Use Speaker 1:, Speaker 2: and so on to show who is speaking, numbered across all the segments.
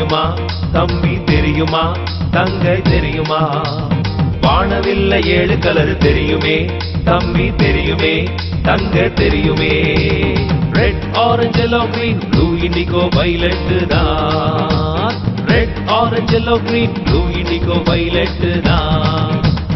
Speaker 1: தெரியுமா தம்பி தெரியுமா தங்கை தெரியுமா வானவில்ல ஏழு கலர் தெரியுமே தம்பி தெரியுமே தங்க தெரியுமே red orange yellow green blue indigo violet தான் red orange yellow green blue indigo violet தான்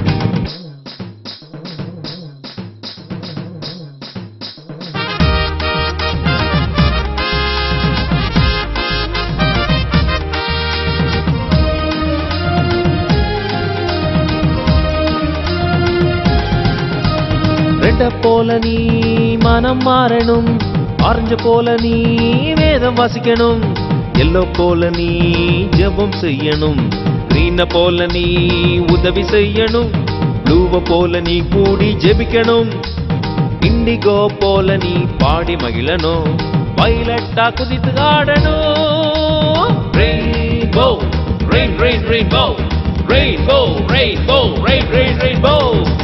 Speaker 1: ரெட்ட போல நீ மனம் மாறணும் ஆரஞ்சு போல நீ வேதம் வாசிக்கணும் எல்லோ போல நீ ஜெபம் செய்யணும் கிரீன போல நீ உதவி செய்யணும் ப்ளூவ போல நீ கூடி ஜெபிக்கணும் இண்டிகோ போல நீ பாடி மகிழணும் வயலட்டா குதித்து ஆடணும் rainbow rain rain rainbow rainbow rainbow rain rain rainbow